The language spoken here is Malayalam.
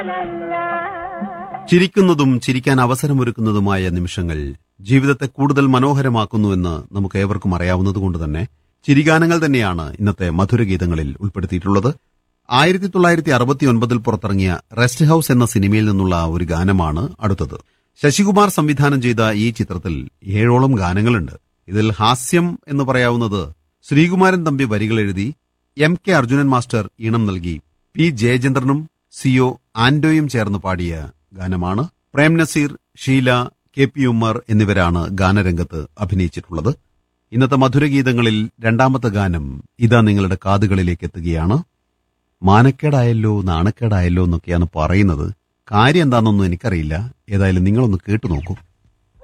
ചിരിക്കുന്നതും ചിരിക്കാൻ അവസരമൊരുക്കുന്നതുമായ നിമിഷങ്ങൾ ജീവിതത്തെ കൂടുതൽ മനോഹരമാക്കുന്നുവെന്ന് നമുക്ക് ഏവർക്കും അറിയാവുന്നതുകൊണ്ട് തന്നെ ചിരിഗാനങ്ങൾ തന്നെയാണ് ഇന്നത്തെ മധുരഗീതങ്ങളിൽ ഉൾപ്പെടുത്തിയിട്ടുള്ളത് ആയിരത്തി തൊള്ളായിരത്തി അറുപത്തി ഒൻപതിൽ പുറത്തിറങ്ങിയ റെസ്റ്റ് ഹൌസ് എന്ന സിനിമയിൽ നിന്നുള്ള ഒരു ഗാനമാണ് അടുത്തത് ശശികുമാർ സംവിധാനം ചെയ്ത ഈ ചിത്രത്തിൽ ഏഴോളം ഗാനങ്ങളുണ്ട് ഇതിൽ ഹാസ്യം എന്ന് പറയാവുന്നത് ശ്രീകുമാരൻ തമ്പി വരികൾ എഴുതി എം കെ അർജുനൻ മാസ്റ്റർ ഈണം നൽകി പി ജയചന്ദ്രനും സിഒ ആന്റോയും ചേർന്ന് പാടിയ ഗാനമാണ് പ്രേം നസീർ ഷീല കെ പി ഉമ്മർ എന്നിവരാണ് ഗാനരംഗത്ത് അഭിനയിച്ചിട്ടുള്ളത് ഇന്നത്തെ മധുരഗീതങ്ങളിൽ രണ്ടാമത്തെ ഗാനം ഇതാ നിങ്ങളുടെ കാതുകളിലേക്ക് എത്തുകയാണ് മാനക്കേടായല്ലോ നാണക്കേടായല്ലോ എന്നൊക്കെയാണ് പറയുന്നത് കാര്യം എന്താണെന്നൊന്നും എനിക്കറിയില്ല ഏതായാലും നിങ്ങളൊന്ന് കേട്ടു നോക്കൂ